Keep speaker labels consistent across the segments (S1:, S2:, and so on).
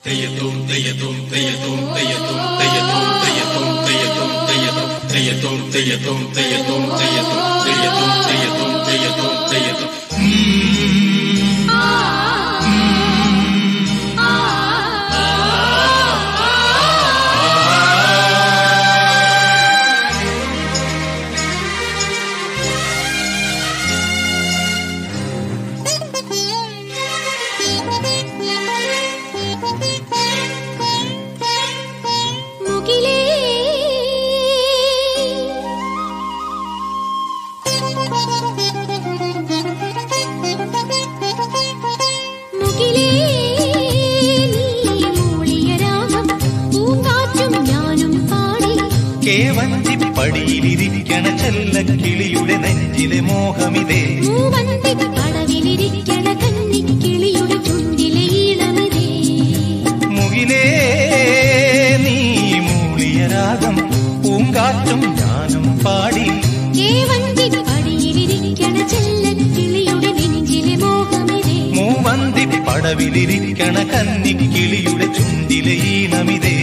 S1: മുകിലേ മുകിലേ നീ മൂളിയ രാഗം പൂങ്കാറ്റും ഞാനും പാടി
S2: കേവഞ്ചിപ്പടിയിലിരിക്കണ ചെല്ലക്കിളിയുടെ നെഞ്ചിലെ മോഹമിതേ
S1: മൂവന്തി പടവിലിരിക്കണ കന്നിക്കിളിയുടെ ചുണ്ടിലെ ഈണമിതേ
S2: മുകിലേ നീ മൂളിയ രാഗം പൂങ്കാറ്റും ഞാനും പാടി
S1: കേവന്തി പടിയിലിരിക്കണ ചെല്ലക്കിളിയുടെ നെഞ്ചിലെ മോഹമിതേ
S2: മൂവന്തി പടവിലിരിക്കണ കന്നിക്കിളിയുടെ ചുണ്ടിലെ ഈണമിതേ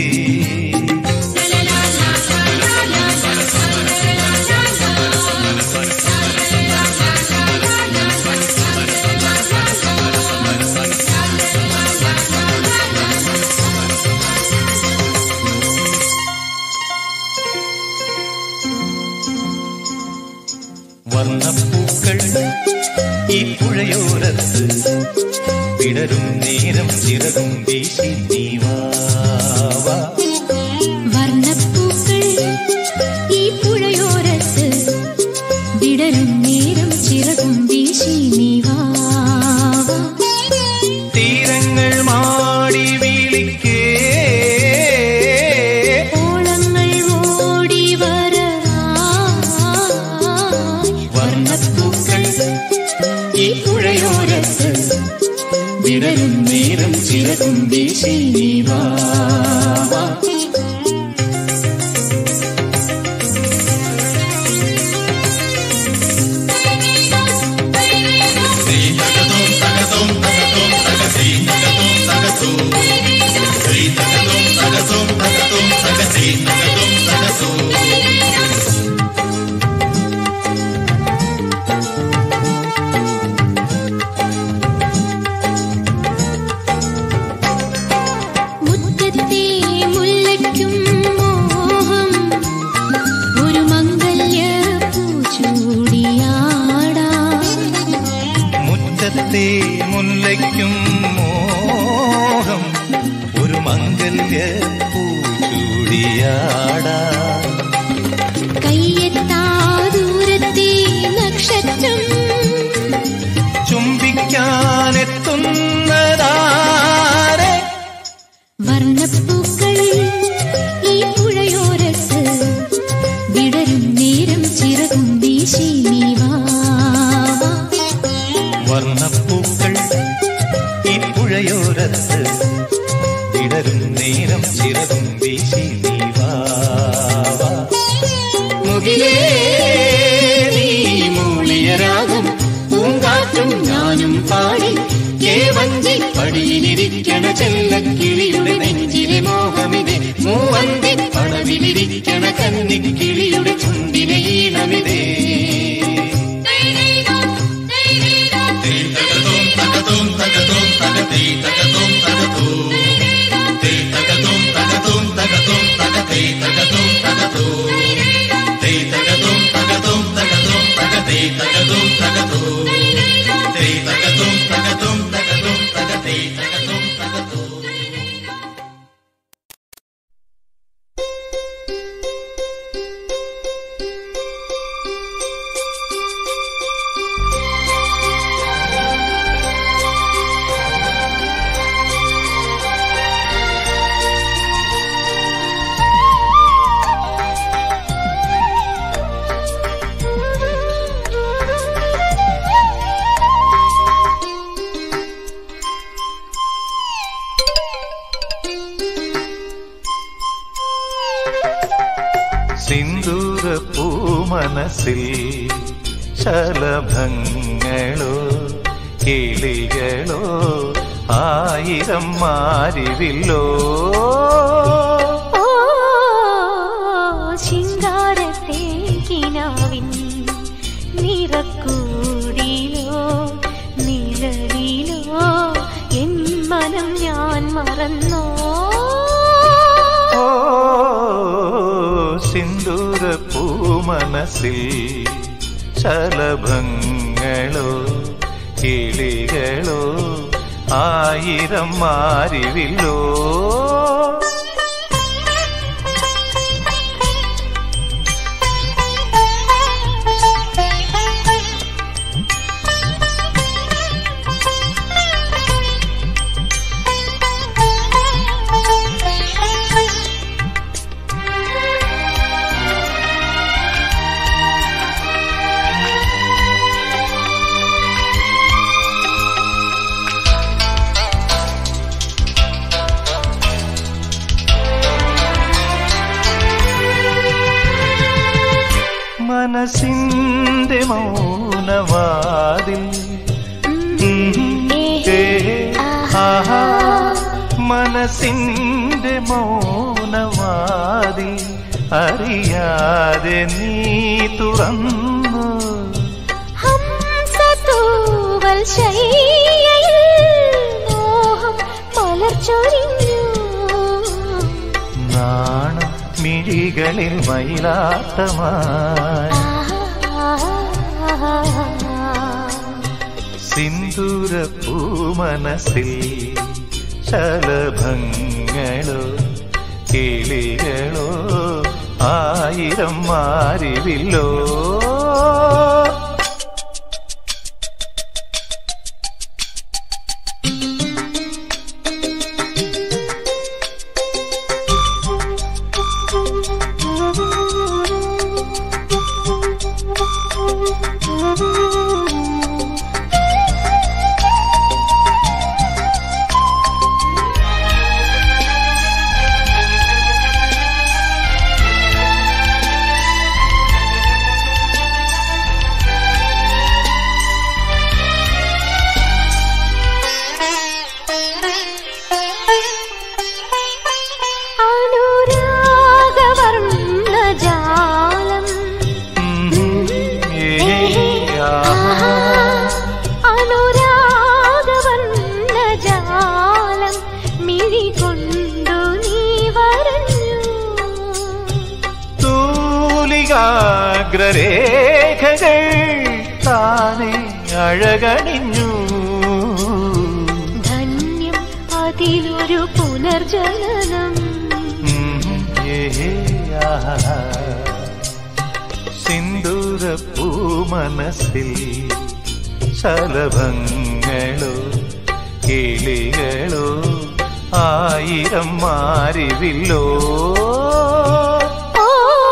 S2: വർണ്ണപ്പൂക്കൾ ഈ പുഴയോരത്ത് വിടരും നേരം ചിറകും വീശി നീവാവാ
S1: വർണ്ണപ്പൂക്കൾ ഈ പുഴയോരത്ത് വിടരും നേരം ചിറകും വീശി നീ വാ വാ.
S2: തീരങ്ങൾ മാടി വിളിക്കേ
S1: ഓളങ്ങൾ ഓടി വരായി
S2: വർണ്ണപ്പൂക്കൾ ഈ പുഴയോരത്ത് വിടരും നേരം ചിറകും വീശി നീവാവാ
S1: മുറ്റത്തെ മുല്ലയ്ക്കും മോഹം ഒരു മംഗല്യ പൂച്ചൂടിയാടാ
S2: മുറ്റത്തെ മുല്ലയ്ക്കും മോഹം ഒരു മംഗല്യ പൂച്ചൂടിയാടാ
S1: കയ്യെത്താ ദൂരത്തെ നക്ഷത്രം
S2: ചുംബിക്കാനെത്തുന്നതാരെ
S1: വർണ്ണപ്പൂക്കൾ ഈ പുഴയോരത്ത് വിടരും നേരം ചിറകും വീശി നീ വാ വാ.
S2: വർണ്ണപ്പൂക്കൾ ഈ പുഴയോരത്ത് ഇടരും നേരം ചിറകും വീശി നീവാവാ മുകിലേ നീ മൂളിയ രാഗം പൂങ്കാറ്റും ഞാനും പാടി കേവഞ്ചി പടിയിലിരിക്കണ ചെല്ലക്കിളിയുടെ നെഞ്ചിലെ മോഹമിതേ മൂവന്തി പടവിലിരിക്കണ കന്നിക്കിളിയുടെ ചുണ്ടിലെ ഈണമിതേ സിന്ദൂര പൂമനസിൽ ശലഭങ്ങളോ കിളികളോ ആയിരം മാരിവില്ലോ
S1: ഓ ശിങ്കാരത്തെ കിനാവിൻ നിറക്കൂടിലോ നിഴലിലോ എൻ മനം ഞാൻ മറന്നോ
S2: ഓ സിന്ദൂര പൂമനസിൽ ശലഭങ്ങളോ കിളികളോ ആയിരം മാരിവില്ലോ മനസ്സിന്റെ മൗനവാതിൽ ഏ, ആഹാ. മനസ്സിന്റെ മൗനവാതിൽ അറിയാതെ നീ തുറന്നു
S1: ഹംസത്തൂവൽ ശയ്യയിൽ മോഹം മലർച്ചൊരിഞ്ഞു
S2: നാണം മിഴികളിൽ മയിലാട്ടമായി സിന്ദൂര പൂമനസിൽ ശലഭങ്ങളോ കിളികളോ ആയിരം മാരിവില്ലോ
S1: അനുരാഗവർണ്ണജാലം അനുരാഗവർണ്ണജാലം മിഴികൊണ്ടു നീ വരഞ്ഞു
S2: തൂലികാഗ്രരേഖകൾ താനെ അഴകണിഞ്ഞു
S1: ധന്യം അതിലൊരു പുനർജനനം
S2: സിന്ദൂര പൂമനസിൽ ശലഭങ്ങളോ കിളികളോ ആയിരം മാരിവില്ലോ
S1: ഓ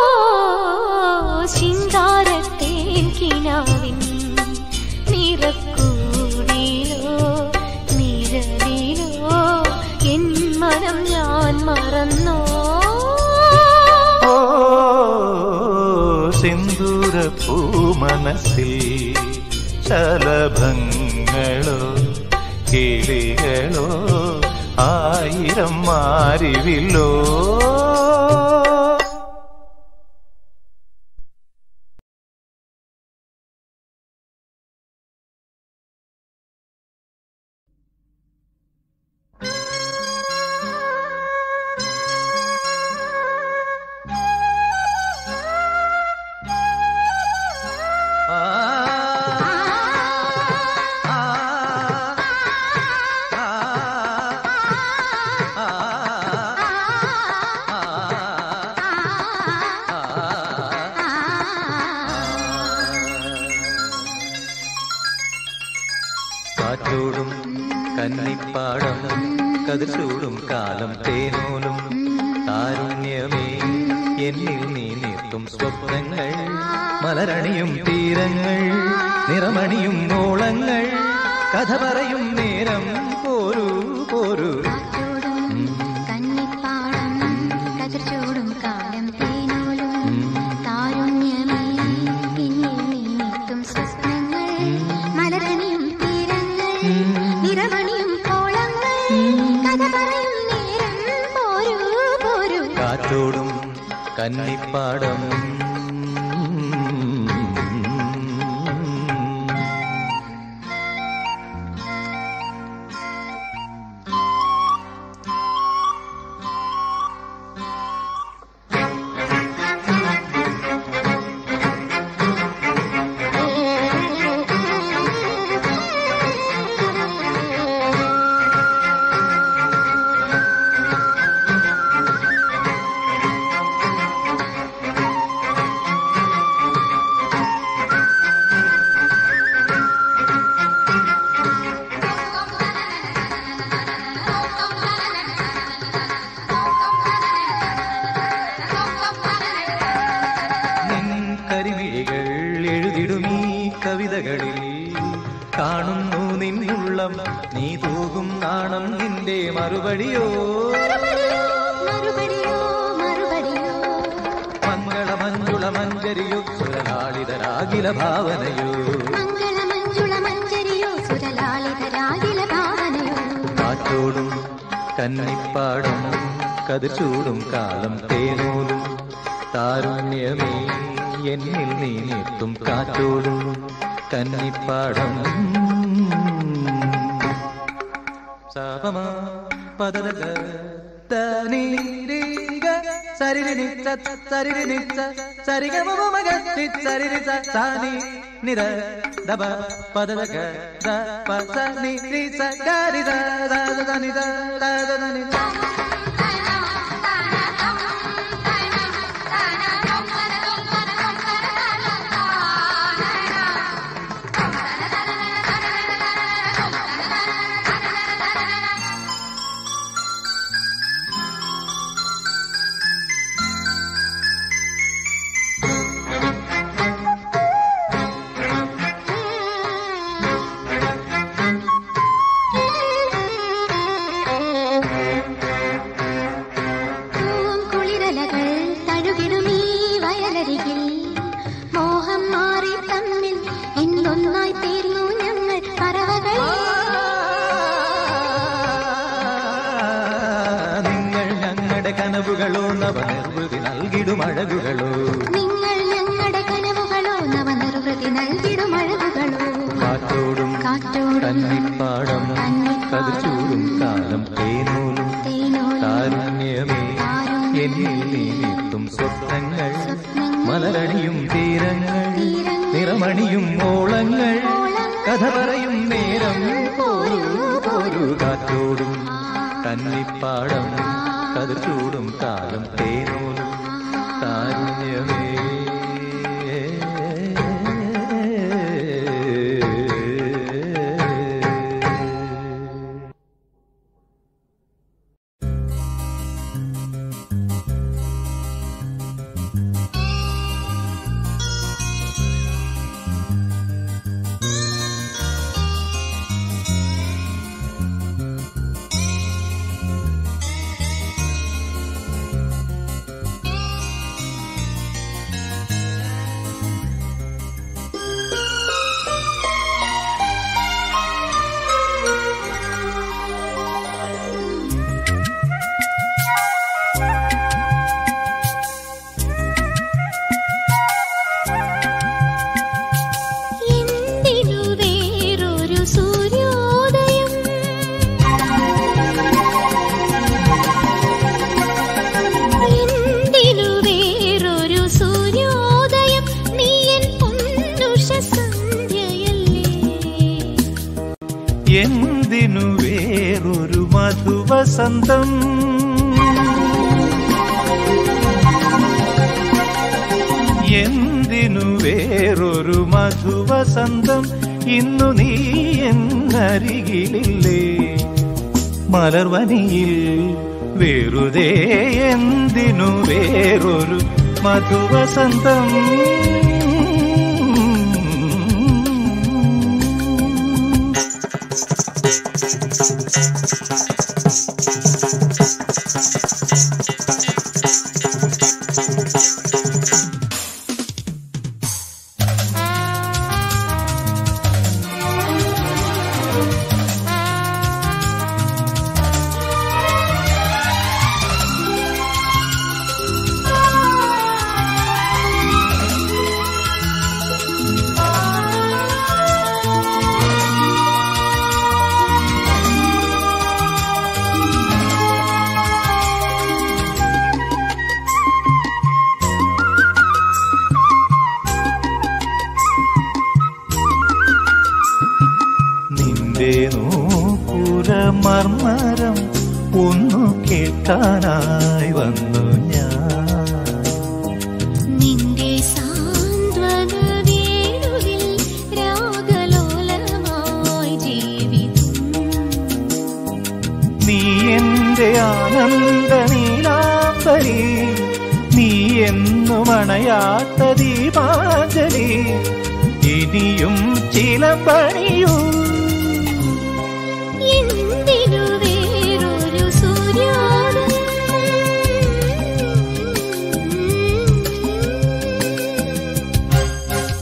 S1: ശിങ്കാരത്തേൻ കിനാവിൻ നിറക്കൂടിലോ നിഴലിലോ എൻ മനം ഞാൻ മറന്നോ
S2: ഓ സിന്ദൂര പൂമനസിൽ ശലഭങ്ങളോ കിളികളോ ആയിരം മാരിവില്ലോ
S3: കാറ്റോടും കന്നിപ്പാടം കതിർച്ചൂടും കാലം തേനോലും താരുണ്യമേ എന്നിൽ നീ നിർത്തും സ്വപ്നങ്ങൾ മലരണിയും തീരങ്ങൾ നിറമണിയും ഓളങ്ങൾ കഥ പറയും നേരം പോരൂ പോരൂ
S4: കാറ്റോടും കന്നിപ്പാടം കതിർച്ചോടും കാലം തേനോലും താരുണ്യമേ പിന്നിൽ നീത്തും സ്വപ്നങ്ങൾ മലരണിയും തീരങ്ങൾ നിറമണിയും കോളങ്ങൾ
S3: കാറ്റോടും കന്നിപ്പാടം നിൻ കരിമിഴികൾ എഴുതിടുമീ കവിതകളിൽ കാണുന്നു നിന്നുള്ളം നീ തൂകും നാണം നിന്റെ മറുപടിയോ
S4: മറുപടിയോ മറുപടിയോ
S3: മംഗള മഞ്ജുള മഞ്ജരിയോ സുരലാളിതരാകില ഭാവനയോ
S4: മംഗളമഞ്ജുള മഞ്ജരിയോ സുരലാളിതരാകില ഭാവനയോ
S3: കാറ്റോടും കന്നിപ്പാടം കതിർച്ചൂടും കാലം തേനോലും താരുണ്യമേ എന്നിൽ നീ നിർത്തും കാറ്റോടും കന്നിപ്പാടം സാപമ പദരക തനീരിക സരിരി സരിരി നിച്ച സരിഗ മമ ഗത്തി സരിരി സാനി നിര ദബ പദരക ദ പ സ നി രി സ ഗരി ദ ദ ദ ദ നി ദ ദ ദ ദ നി ദ
S4: പൂങ്കുളിരലകൾ തഴുകിടുമീ വയലരികിൽ മോഹം മാറി തമ്മിൽ എന്തൊന്നായി തീർന്നു ഞങ്ങൾ പറവകൾ
S3: നിങ്ങൾ ഞങ്ങളുടെ കനവുകളോ നവനിർവൃതി നൽകിടും അഴകുകളോ
S4: നിങ്ങൾ ഞങ്ങളുടെ കനവുകളോ നവനിർവൃതി നൽകിടും അഴകുകളോ
S3: കാറ്റോടും
S4: കാറ്റോടും
S3: കന്നിപ്പാടം കതിർച്ചൂടും കാലം തേനോലും
S4: തേനോലും
S3: കാരുണ്യമേ എന്നിൽ നീ നീട്ടും സ്വപ്നങ്ങൾ മലരണിയും തീരങ്ങൾ നിറമണിയും ഓളങ്ങൾ കഥ പറയും നേരം പോരൂ പോരൂ കാറ്റോടും കന്നിപ്പാടം കതിർച്ചൂടും കാലം തേനോലും കാരുണ്യമേ
S1: എന്തിനു വേറൊരു സൂര്യോദയം എന്തിനു വേറൊരു സൂര്യോദയം നീ എൻ പൊന്നുഷ സന്ധ്യയല്ലേ
S2: എന്തിനു വേറൊരു മധുവസന്തം എന്തിനു വേറൊരു മധുവസന്തം ഇന്നു നീ എന്നരികിലില്ലേ മലർവനിയിൽ വെറുതെ എന്തിനു വേറൊരു മധുവസന്തം മർമരം ഒന്നു കേൾക്കാനായി വന്നു ഞാൻ
S4: നിന്റെ സാന്ത്വന വേണുവിൽ രാഗലോലമായി ജീവിതം
S2: നീ എന്റെ ആനന്ദ നീലാംബരി നീ എന്നും അണയാത്ത ദീപാഞ്ജലി ഇനിയും ചില പണിയൂ
S4: എന്തിനു വേറൊരു സൂര്യോദയം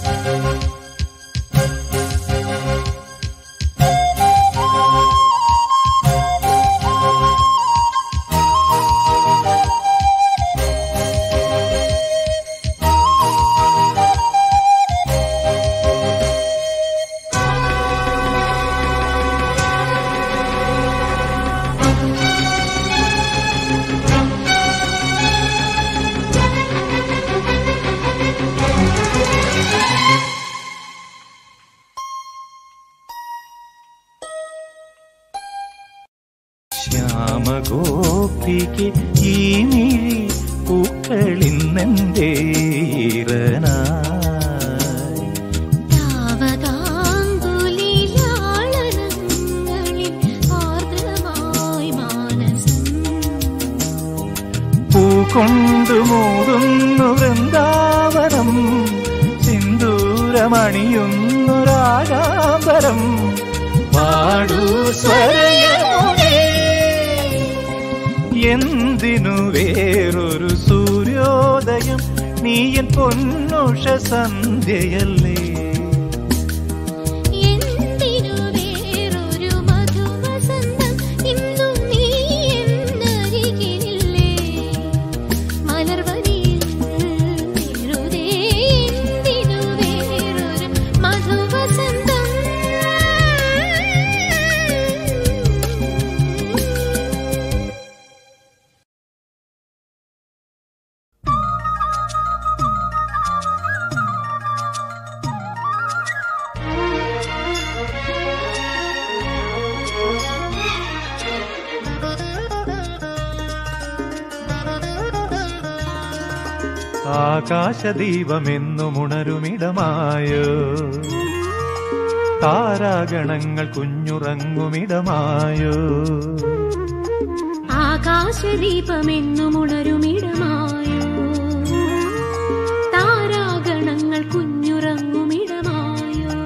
S2: ശ്യാമഗോപിക്ക് ഈ മിഴി പൂക്കളിന്നെന്റെ ഈറനായി
S4: താവകാങ്കുലിലാളനങ്ങളിൽ ആർദ്രമായി മാനസം
S2: പൂകൊണ്ടു മൂടുന്നു വൃന്ദാവനം സിന്ദൂരമണിയുന്നു രാഗാംബരം പാടൂ സ്വരയമുനേ എന്തിനു വേറൊരു സൂര്യോദയം നീയൻ പൊന്നുഷ സന്ധ്യയല്ലേ
S4: എന്തിനു വേറൊരു മധുവസന്തം ഇന്നും നീ എന്നരികിലില്ലേ മലർവനിയിൽ വെറുതെ എന്തിനു വേറൊരു മധുവസന്തം
S2: ആകാശദീപമെന്നുമുണരുമിടമായോ താരാഗണങ്ങൾ കുഞ്ഞുറങ്ങുമിടമായോ
S4: ആകാശദീപമെന്നും ഉണരുമിടമായോ താരാഗണങ്ങൾ കുഞ്ഞുറങ്ങുമിടമായോ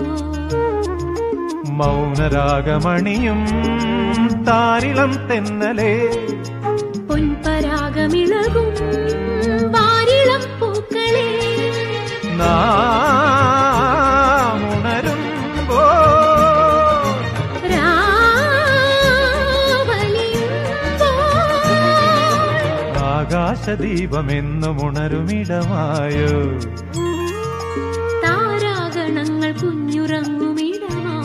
S2: മൗനരാഗമണിയും താരിളം തെന്നലേ
S4: പൊൻപരാഗമിളകും വാരിളം പൂക്കളെ
S2: നാമുണരുമ്പോ
S4: രാവലിയുമ്പോൾ
S2: ആകാശദീപമെന്നുമുണരുമിടമായോ
S4: താരാഗണങ്ങൾ കുഞ്ഞുറങ്ങുമിടമായോ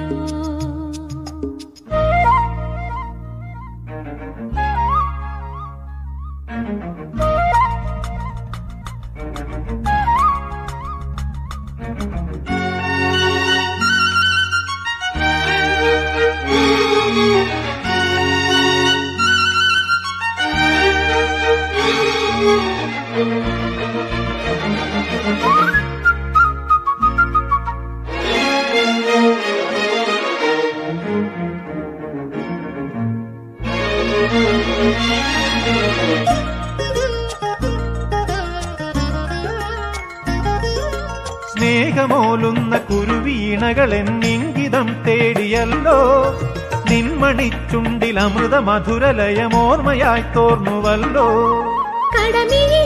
S2: സ്നേഹമോലുന്ന കുരുവീണകൾ എന്നിംഗിതം തേടിയല്ലോ നിന്മണിച്ചുണ്ടിൽ അമൃത മധുരലയമോർമ്മയായി തോർന്നുവല്ലോ
S4: കടമിഴിൽ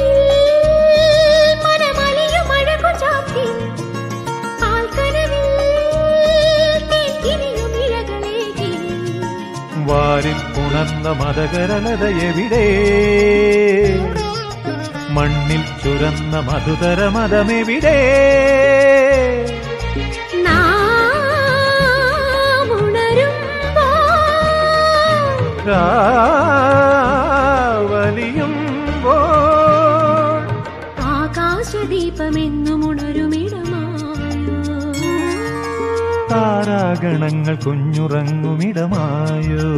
S4: മനമലിയും അഴകു ചാർത്തി പാൽക്കനവിൽ തേൻകിനിയും ഇഴകളേകി
S2: വാരിൽ പുണർന്ന മതകരലത എവിടെ മണ്ണിൽ ചുരന്ന മധുതര മതമെവിടെ
S4: നാം ഉണരുമ്പോൾ
S2: രാവലിയുമ്പോൾ
S4: ആകാശദീപമെന്നും ഉണരുമിടമായോ
S2: താരാഗ താരാഗണങ്ങൾ കുഞ്ഞുറങ്ങുമിടമായോ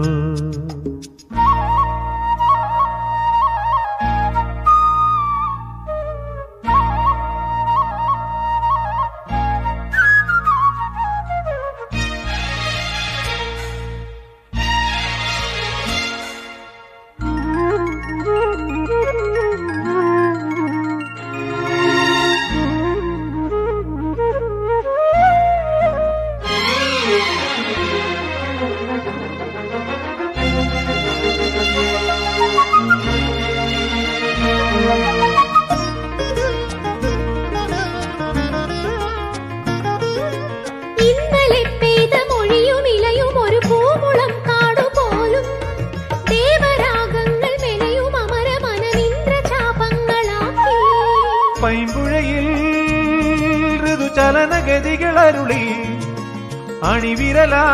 S4: ഇന്നലെ പെയ്ത മൊഴിയും ഇലയും ഒരു പൂമുളം കാടുപോലും ദേവരാഗങ്ങൾ മെനയും അമരമനനിന്ദ്രചാപങ്ങളാക്കി
S2: പൈമ്പുഴയിൽ ഋതുചലനഗതികളരുളി അണിവിരലാ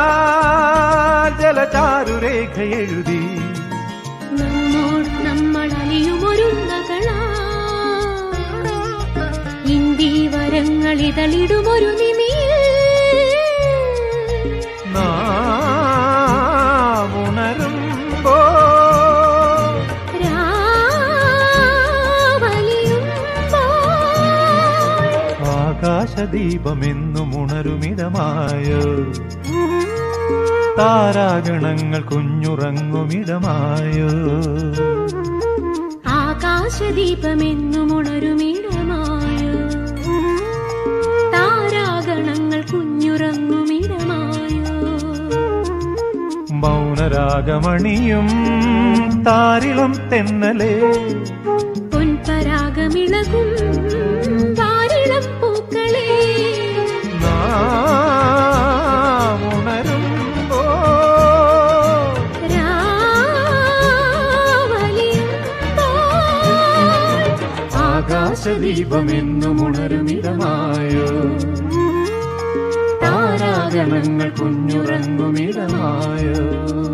S2: ജലചാരുരേഖ എഴുതി
S4: നമ്മോട് നമ്മൾ അലിയുമൊരുന്നകളാ ഇന്ദി വരങ്ങൾ ഇതളിടുമൊരു നിമിയിൽ
S2: നാം ഉണരുമ്പോ
S4: രാവലിയുമ്പോൾ
S2: ആകാശദീപമെന്നും ഉണരുമിടമായോ താരാഗണങ്ങൾ കുഞ്ഞുറങ്ങുമിടമായോ
S4: ആകാശദീപമെന്നും ഉണരുമിടമായോ താരാഗണങ്ങൾ കുഞ്ഞുറങ്ങുമിടമായോ
S2: മൗനരാഗമണിയും താരിളം തെന്നലേ
S4: പൊൻപരാഗമിളകും വാരിളം പൂക്കളെ
S2: നാം ഉണരുമ്പോ
S4: രാവലിയുമ്പോൾ
S2: ആകാശദീപമെന്നും ഉണരുമിടമായോ താരാഗണങ്ങൾ കുഞ്ഞുറങ്ങുമിടമായോ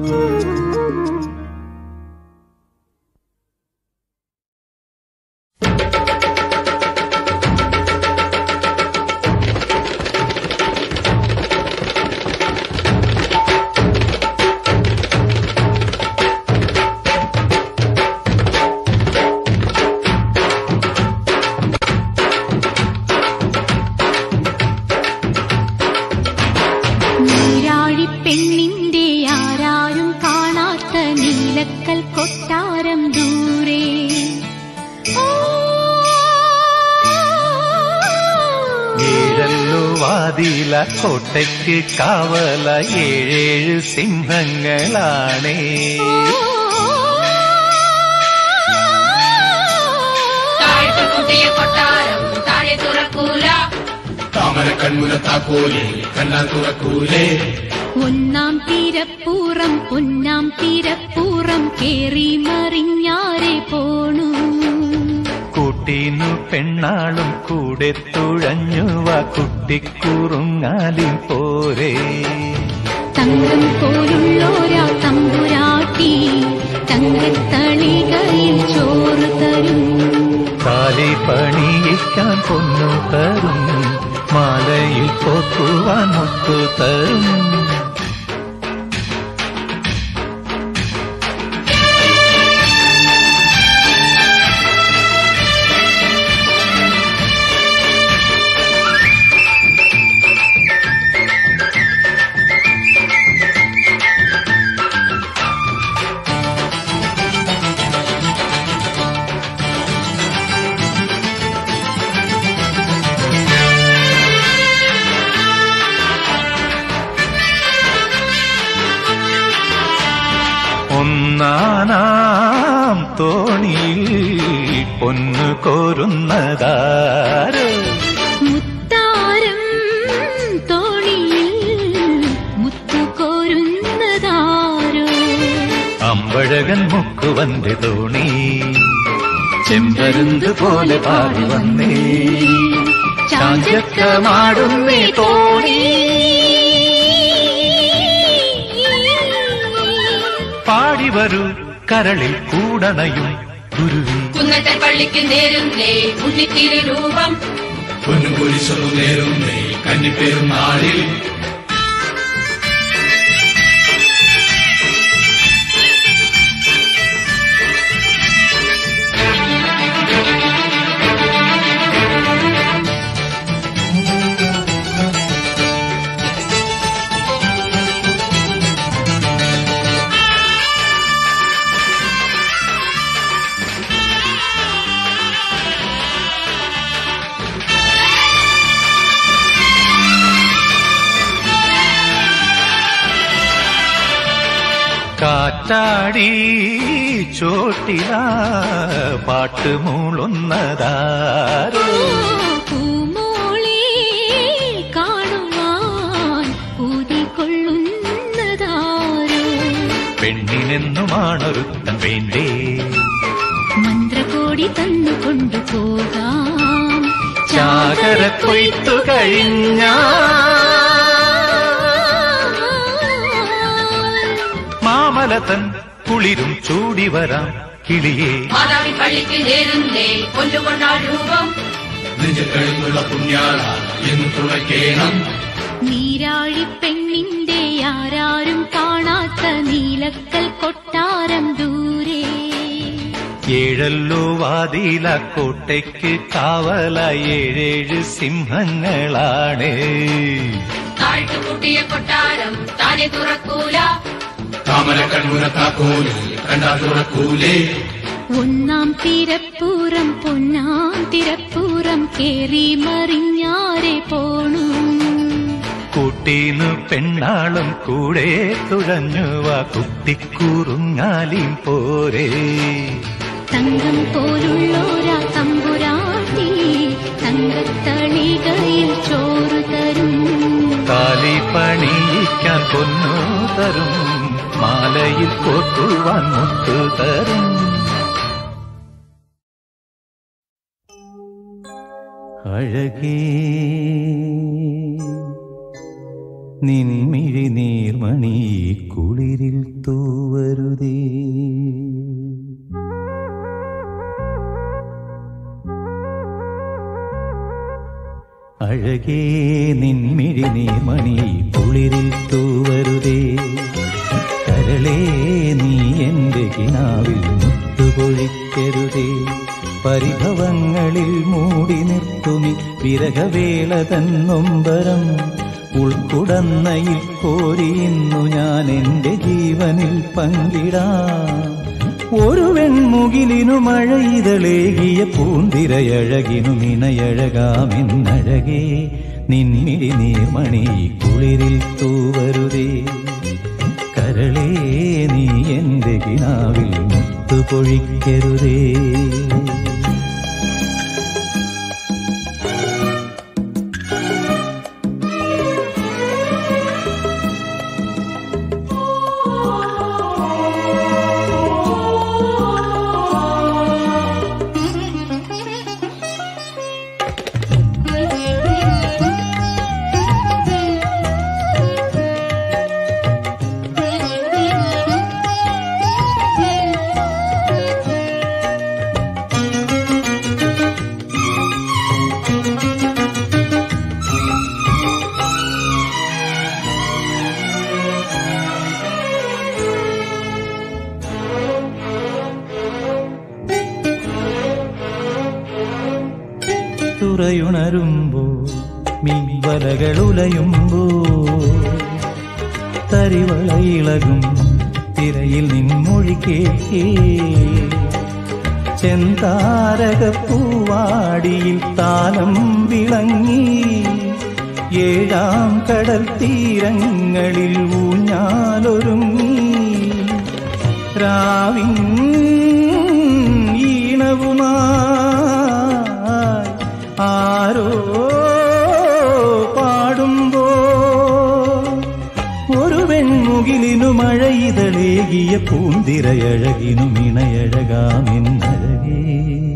S4: നീരാഴി പെണ്ണിന്റെ ആരാരും കാണാത്ത നീലക്കൽ കൊട്ടാരം ദൂരെ ഓ,
S2: ഏഴല്ലു വാതില കോട്ടയ്ക്ക് കാവല ഏഴേഴ് സിംഹങ്ങളാണേ
S5: താഴ്ത്തു കുട്ടിയെ കൊട്ടാരം താഴെ തുറക്കൂല
S6: താമര കൺമുന താക്കോലേ കണ്ണാൻ തുറക്കൂലേ
S4: ഒന്നാം തീരപ്പൂറം പൊന്നാം തീരപ്പൂറം കേറി മറിഞ്ഞാരെ പോണു
S2: കൂട്ടീനു പെണ്ണാളും കൂടെ തുഴഞ്ഞുവ കുട്ടിക്കുറുങ്ങാലിൻ പോരേ
S4: തങ്കം പോലുള്ളോരാ തമ്പുരാട്ടി തങ്കത്തളികയിൽ ചോറ് തരും
S2: കാലി പണിയിക്കാൻ പൊന്നു തരും മാലയിൽ പോക്കുവാൻ മുത്തു തരും ഒന്നാനാം തോണിയിൽ പൊന്നു കോരുന്നതാരോ
S4: മുത്താരം തോണിയിൽ മുത്തു കോരുന്നതാരോ
S2: അമ്പഴകൻ മുക്കുവന്റെ തോണി ചെമ്പരുന്ത് പോലെ പാടി വന്നേ ചാഞ്ചക്കമാടുന്നേ തോണി പാടി വരൂ കരളിൽ കൂടണയും ഗുരുവി
S5: കുന്നത്തെ പള്ളിക്ക് നേരുന്നേ ഉണ്ണിത്തിരു രൂപം
S6: പൊന്നും കുരിശൊന്നു നേരുന്നേ കന്നിപ്പെരുന്നാളിൽ
S2: കാറ്റാടി ചോട്ടില പാട്ടുമൂളുന്നതാരോ
S4: പൂമോളെ കാണുവാൻ ഊതിക്കൊള്ളുന്നതാരോ
S2: പെണ്ണിനെന്നുമാണൊരുത്തൻ വേണ്ടേ
S4: മന്ത്രകോടി തന്നു കൊണ്ടുപോകാം
S2: ചാകര കൊയ്ത്തു കഴിഞ്ഞ മാമലതൻ കുളിരും ചൂടി വരാം കിളിയേ
S5: മാതാവി പള്ളിക്ക് നേരുന്നേ പൊന്നുകൊണ്ടാൾ രൂപം
S6: നെഞ്ചിൽ കഴിഞ്ഞുള്ള പുണ്യാള എന്ന് തുണയ്ക്കേണം
S4: നീരാഴി പെണ്ണിന്റെ ആരാരും കാണാത്ത നീലക്കൽ കൊട്ടാരം ദൂരെ
S2: ഏഴല്ലോ വാതില കോട്ടയ്ക്ക് കാവല ഏഴേഴ് സിംഹങ്ങളാണ്
S5: താഴ്ത്തു കൂട്ടിയ കൊട്ടാരം താനെ തുറക്കൂല
S6: താമര കൺമുന താക്കോല് കണ്ടാ തുറക്കൂലേ
S4: ഒന്നാം തിരപ്പൂരം പൊന്നാം തിരപ്പൂരം കേറി മറിഞ്ഞാരെ പോണു
S2: കൂട്ടീന്നു പെണ്ണാളും കൂടെ തുഴഞ്ഞുവ കുട്ടിക്കൂറുങ്ങാലിയും പോരേ
S4: തങ്കം പോലുള്ളോരാ തമ്പുരാട്ടി തങ്കത്തളികയിൽ ചോറ് തരും
S2: കാലി പണിയിക്കാൻ പൊന്നു തരും മാലയിൽ കോട്ടുവാൻ മുത്തു തരും അഴകേ നിൻമിഴി നീർമണി കുളിരിൽ തൂവരുതേ അഴകേ നിൻമിഴി നീർമണി കുളിരിൽ തൂവരുതേ കരളേ നീ എന്റെ കിനാവിൽ മുത്തുപൊഴിക്കരുതേ പരിഭവങ്ങളിൽ മൂടി നിർത്തുമി വിരഹവേള തന്നൊമ്പരം ഉൾക്കുടന്നയിൽ കോരിയുന്നു ഞാൻ എന്റെ ജീവനിൽ പങ്കിടാം ഒരു വെൺമുകിലിനു മഴയിതളേകിയ പൂന്തിരയഴകിനു മിണയഴകാമെന്നഴകേ നിൻമിഴി നീർമണി കുളിരിൽ തൂവരുതേ കരളേ നീ എന്റെ കിനാവിൽ മുത്തുപൊഴിക്കരുതേ തുറയുണരുമ്പോ മീൻവലകളുലയുമ്പോ തരിവളയിളകും തിരയിൽ നിൻമൊഴി കേൾക്കേ ചെന്താരകപ്പൂവാടിയിൽ താലം വിളങ്ങി ഏഴാം കടൽ തീരങ്ങളിൽ ഊഞ്ഞാലൊരുങ്ങി രാവിൻ ഈണവുമായി ആരോ പാടുമ്പോ ഒരു വെൺമുകിലിനു മഴയിതളേകിയ പൂന്തിരയഴകിനു മിണയഴകാമെന്നഴകേ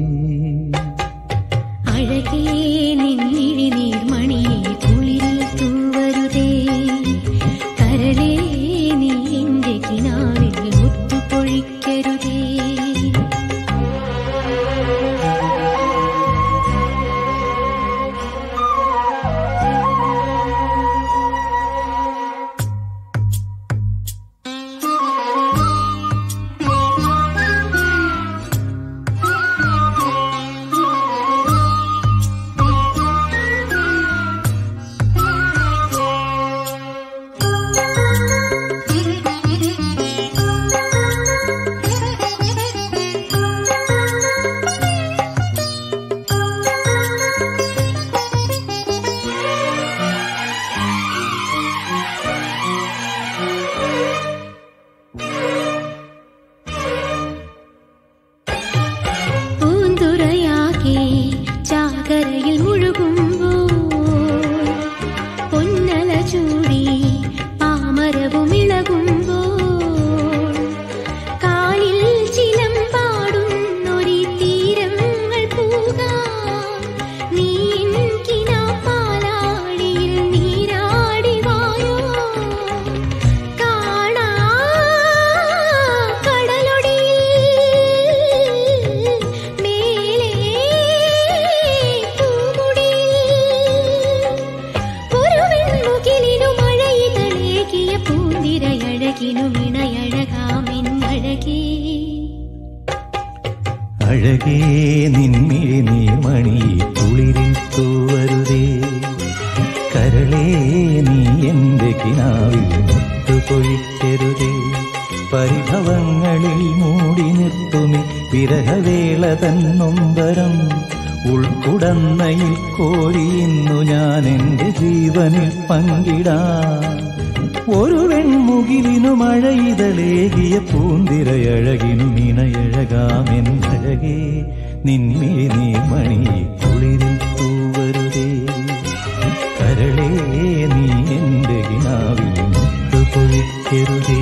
S4: അഴകേ നിന്നിഴി നീർമണിയെ കുളിരിൽ തൂവരുതേ കരളേ നീ എന്റെ കിനാവിൽ മുത്തുപൊഴിക്കരുതേ
S2: അഴകേ നിൻമിഴി നീർമണി കുളിരിൽ തൂവരുതേ കരളേ നീ എന്റെ കിനാവിൽ മുത്തുപൊഴിക്കരുതേ പരിഭവങ്ങളിൽ മൂടി നിർത്തുമി വിരഹവേള തന്നൊമ്പരം ഉൾക്കുടന്നയിൽ കോരിയുന്നു ഞാൻ എന്റെ ജീവനിൽ പങ്കിടാം ഒരു വെൺമുകിലിനു മഴയിതളേകിയ പൂന്തിരയഴകിനു മിണയഴകാമെന്നഴകേ നിന്മിഴി നീ മണി കുളിരിൽ തൂവരുതേ കരളേ നീ എന്റെ കിനാവിൽ മുത്തുപൊഴിക്കരുതേ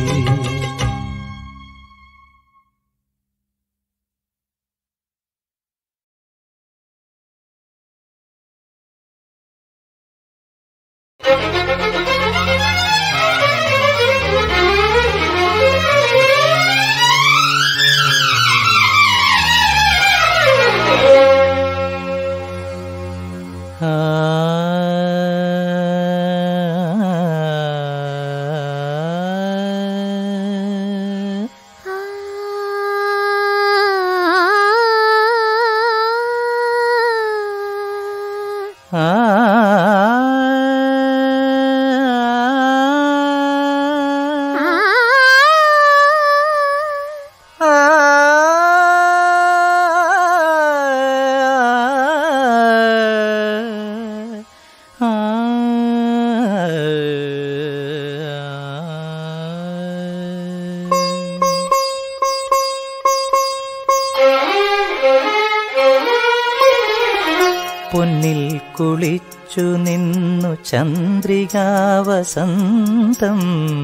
S2: പൊന്നിൽ കുളിച്ചു നിന്നു ചന്ദ്രികാവസന്തം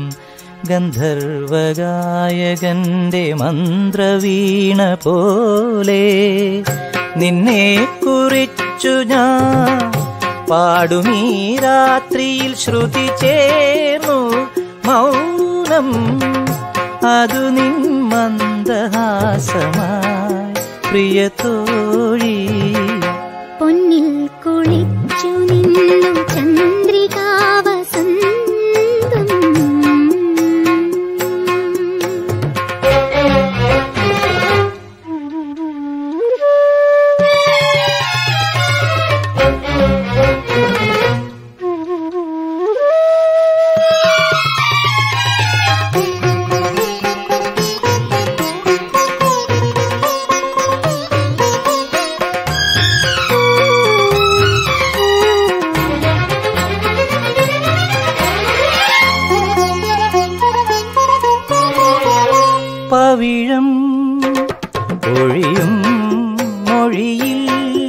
S2: ഗന്ധർവഗായകന്റെ മന്ത്രവീണ പോലെ നിന്നെ കുറിച്ചു ഞാൻ പാടുമീ രാത്രിയിൽ ശ്രുതി ചേർന്നു മൗനം അതു നിൻ മന്ദഹാസമായി പ്രിയത്തോഴി
S4: പൊന്നിൽ കുളിച്ചു നിന്നു ചന്ദ്രികാവസന്തം
S2: പവിഴം ഒഴിയും മൊഴിയിൽ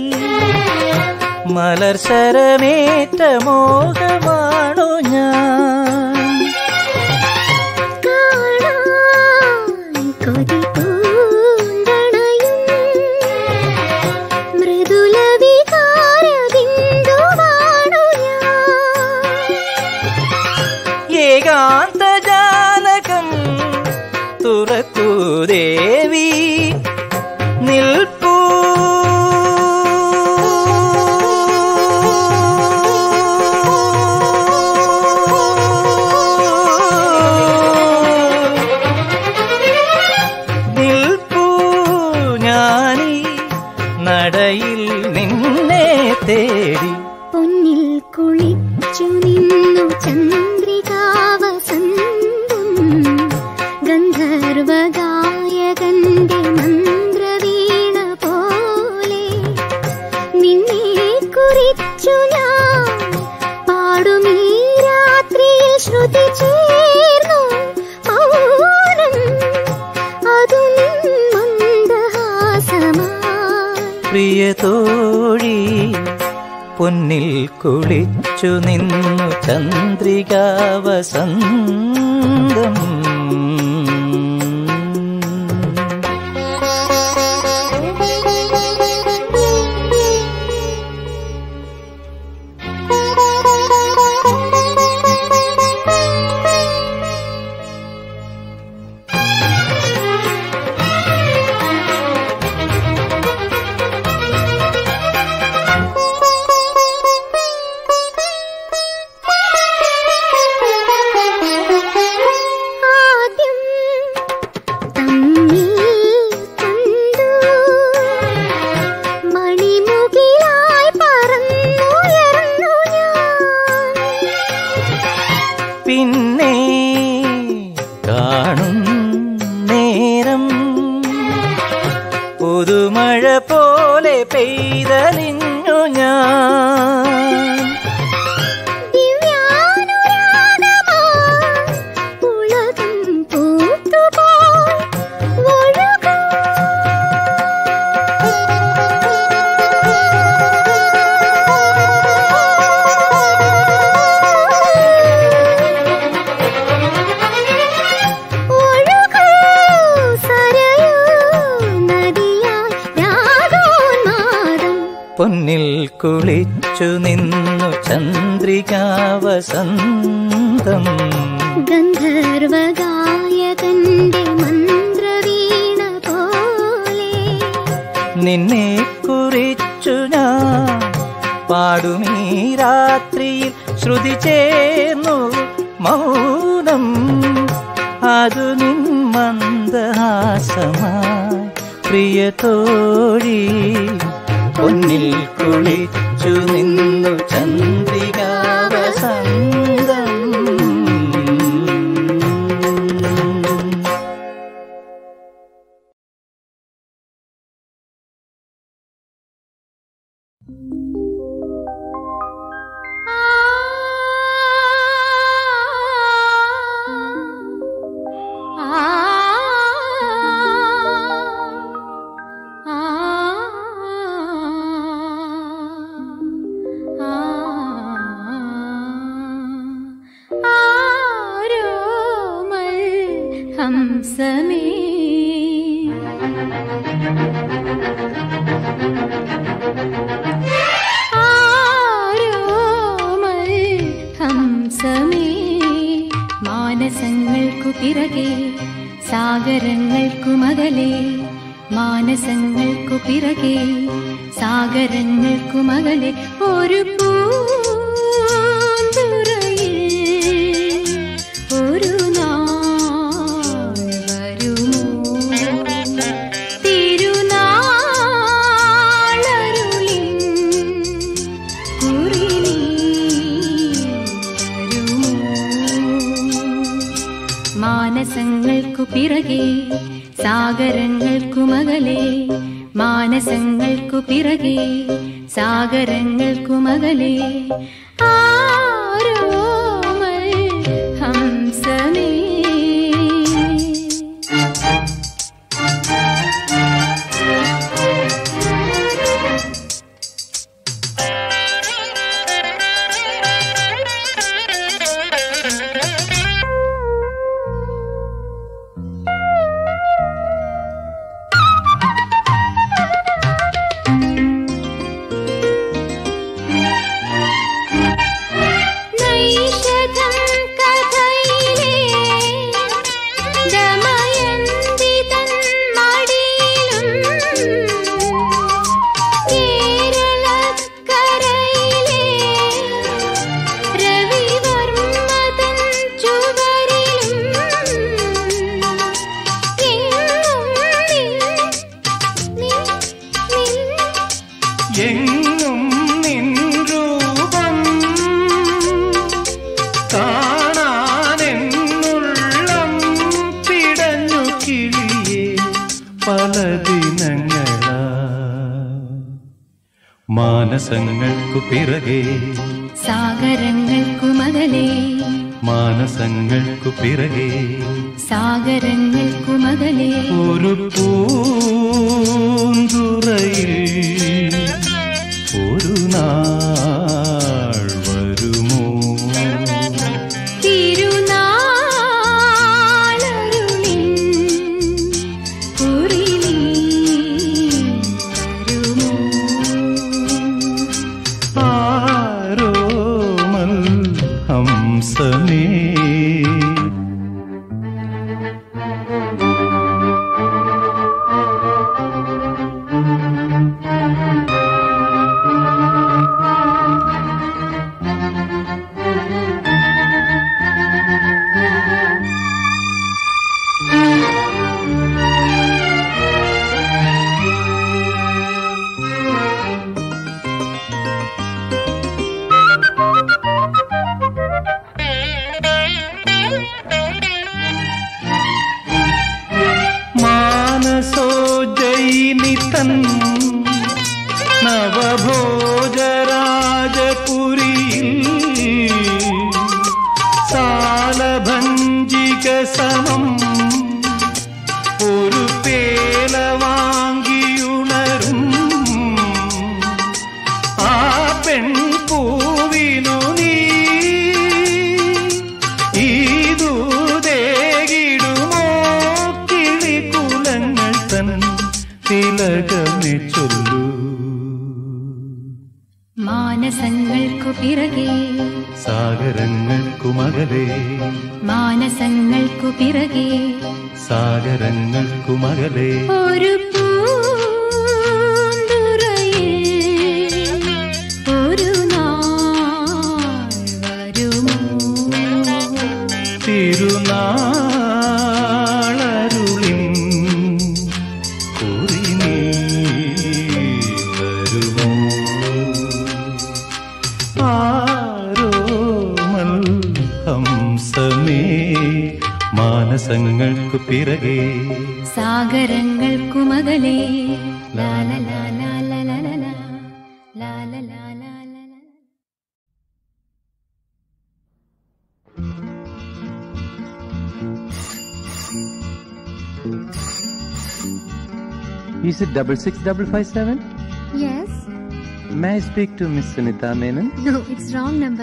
S2: മലർശരമേറ്റ മോഹമാണോ ഞാൻ
S4: കാണാൻ കൊതി പൂണ്ടണയും മൃദുല വികാരബിന്ദുവാണു ഞാൻ
S2: ഏകാന്ത ജാലകം തുറക്കൂ ദേവി നിൽപ്പൂ നിൽപ്പൂ ഞാനീ നടയിൽ നിന്നെ തേടി
S4: പൊന്നിൽ കുളിച്ചു നിന്നു ചന്ദ്രികാവസന്തം ഗന്ധർവഗായകന്റെ മന്ത്രവീണ പോലെ നിന്നെ കുറിച്ചു ഞാൻ പാടുമീ രാത്രിയിൽ ശ്രുതി ചേർന്നു മൗനം അതു നിൻ മന്ദഹാസമായി
S2: പ്രിയതോഴി പൊന്നിൽ കുളിച്ചു നിന്നു ചന്ദ്രികാവസന്തം
S4: ആ
S2: പുതുമഴ പോലെ പെയ്തലിഞ്ഞു ഞാൻ
S4: ദിവ്യാനുരാഗമായി ഉലകം പൂത്തുപോയി ഒഴുകൂ. ഒഴുകൂ സരയൂ നദിയായി രാഗോന്മാദം
S2: പൊന്നിൽ കുളിച്ചു നിന്നു ചന്ദ്രികാവസന്തം
S4: ഗന്ധർവഗായകന്റെ മന്ത്രവീണ പോലെ
S2: നിന്നെ കുറിച്ചു ഞാൻ പാടുമീ രാത്രിയിൽ ശ്രുതി ചേർന്നു മൗനം അതു നിൻ മന്ദഹാസമായി പ്രിയ തോഴി പൊന്നിൽ കുളിച്ചു നിന്നു ചന്ദ്രികാവസന്തം
S1: ഹംസമേ ആരോമൽ ഹംസമേ മാനസങ്ങൾക്കു പിറകെ സാഗരങ്ങൾക്കു മകലെ മാനസങ്ങൾക്കു പിറകെ സാഗരങ്ങൾക്കു മകലെ ഒരു പൂന്തുറയിൽ ഒരു നാൾ വരുമോ തിരുനാളരുളിൻ കുറിലി വരുമോ മാനസങ്ങൾക്കു പിറകെ സാഗരങ്ങൾക്കു മകലെ മാനസങ്ങൾക്കു പിറകെ സാഗരങ്ങൾക്കു മകലെ ആരോമൽ ഹംസമേ നൈഷധം കഥയിലേ ദമയന്തി തൻ മടിയിലും കേരളക്കരയിലേ രവിവർമ്മ തൻ ചുവരിലും എങ്ങും നിൻ നിൻ നിൻ
S2: എങ്ങും നിൻ രൂപം കാണാനെന്നുള്ളം പിടഞ്ഞു കിളിയെ പല ദിനങ്ങളാ മാനസങ്ങൾക്കു പിറകെ
S1: സാഗരങ്ങൾക്കു മകലേ
S2: മാനസങ്ങൾക്കു പിറകെ
S1: സാഗരങ്ങൾക്കു മകലേ
S2: ഒരു പൂന്തുറയിൽ ഒരു നാൾ വരുമോ
S1: തിരുനാളരുളിൻ കുറിലി വരുമോ
S2: ആരോമൽ ഹംസമേ
S1: ആ
S2: തൻ നവഭോജരാജപുരിയിൽ സാലഭഞ്ജിക സമം ഒരു പേല വാങ്ങിയുണരും ആ പെൺപൂവിനു നീ ഈദൂതേകിടുമോ കിളികുലങ്ങൾ തൻ തിലകമേ ചൊല്ലൂ
S1: മാനസങ്ങൾക്കു പിറകെ
S2: സാഗരങ്ങൾക്കു മകലേ
S1: മാനസങ്ങൾക്കു പിറകെ
S2: സാഗരങ്ങൾക്കു മകലേ
S1: ഒരു പൂന്തുറയിൽ ഒരു നാൾ വരുമോ
S2: തിരുനാളരുളിൻ കുറി നീ വരുമോ ആരോമൽ ഹംസമേ മാനസങ്ങൾക്കു പിറകെ
S1: സാഗരങ്ങൾക്കു മകളെ ലാല ലാല ലാല ലാല ലാല ലാല ലാല
S3: Is it double six double five seven?
S4: Yes.
S3: May I speak to Miss Sunita Menon?
S4: No, it's wrong number.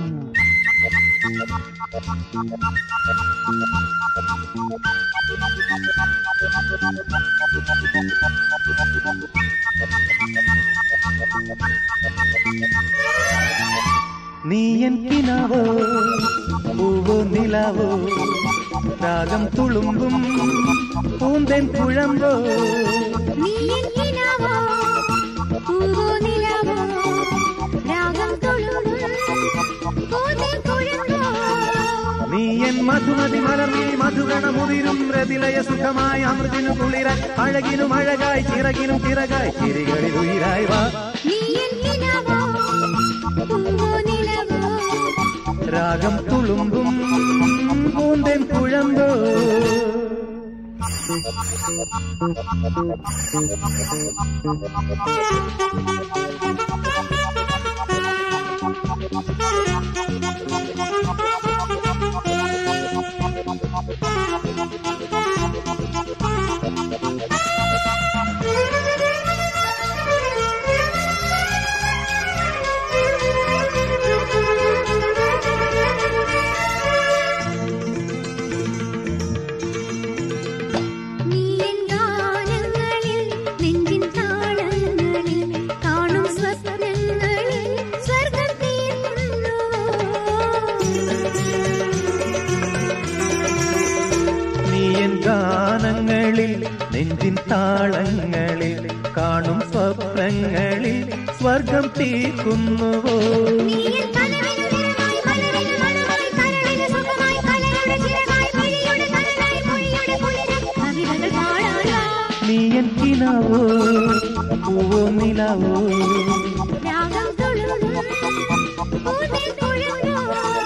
S3: നീ എൻ കിനാവോ പൂവോ നിലാവോ രാഗം തുളുമ്പും പൂന്തൻ കുഴമ്പോ
S4: നീ എന്തിനാവോ പൂവോ നിലാവോ രാഗം തൊഴുതും പൂതേ കുഴമ്പോ
S3: നീ എൻ മധുമതി മലർന്നിൽ മധുഗണമുതിരും രതിലയ സുഖമായ അമൃതിനു കുളിരായി അഴകിനും അഴകായി ചിറകിനും ചിറകായി ചിരികളിൽ ഉയിരായി വാ
S4: നീ എന്തിനാവോ പൂവോ നിലാവോ
S3: രാഗം തുളുമ്പും പൂന്തൻ കുഴമ്പോ
S4: നീ എൻ ഗാനങ്ങളിൽ നെഞ്ചിൻ താളങ്ങളിൽ കാണും സ്വപ്നങ്ങളിൽ സ്വർഗം
S3: നീ എൻ ഗാനങ്ങളിൽ നെഞ്ചിൻ താളങ്ങളിൽ കാണും സ്വപ്നങ്ങളിൽ സ്വർഗം തീർക്കുന്നുവോ
S4: നീ എൻ കനവിനു നിറമായി മലരിനു മണമായി കരളിനു സുഖമായി കലയുടെ ചിറകായി മൊഴിയുടെ കനലായി മൊഴിയുടെ കുളിരായി കവിതകൾ പാടാനാ
S3: നീ എൻ കിനാവോ പൂവോ നിലാവോ
S4: രാഗം തൊഴുതും പൂതേ കുഴമ്പോ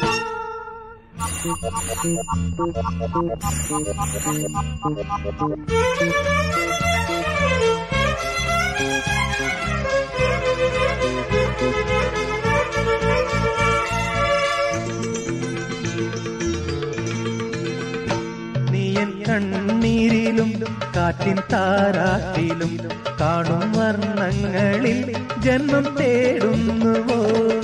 S3: നീ എൻ കണ്ണീരിലും കാറ്റിൻ താരാട്ടിലും കാണും വർണ്ണങ്ങളിൽ ജന്മം തേടുന്നുവോ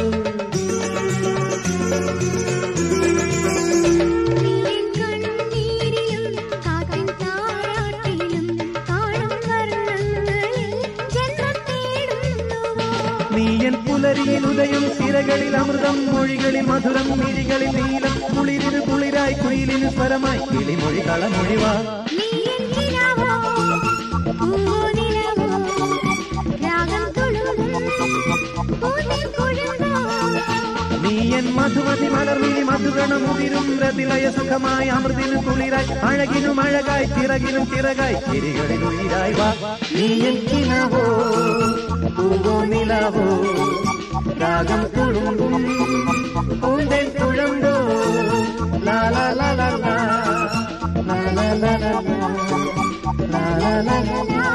S4: നീ കണ്ണീരിലും കാറ്റിൻ താരാട്ടിലും കാണും വർണ്ണങ്ങളിൽ ജന്മം തേടുന്നുവോ
S3: നീ എൻ പുലരിയിൽ ഉദയം സിരകളിൽ അമൃതം മൊഴികളിൽ മധുരം മിഴികളിൽ നീലം കുളിരിന് കുളിരായി കുയിലിന് സ്വരമായി കിളിമൊഴി കളമൊഴിവാ
S4: നീ എന്തിനാവോ പൂവോ നിലവോ രാഗം തൊഴുതും പൂതേ കുഴമ്പോ
S3: നീ എൻ മധുമതി മലർവിളി മധുഗണമുതിരും രതിലയ സുഖമായ അമൃതിനു കുളിരായി അഴകിനും അഴകായി ചിറകിനും ചിറകായി ചിരികളിൽ ഉയിരായി വാ നീ എൻ കിനാവോ പൂവോ നിലാവോ രാഗം തുളുമ്പും പൂന്തൻ തുഴമ്പോ ലാ ലാ ലാ ലാ ലാ ലാ ലാ ലാ ലാ ലാ ലാ ലാ ലാ ലാ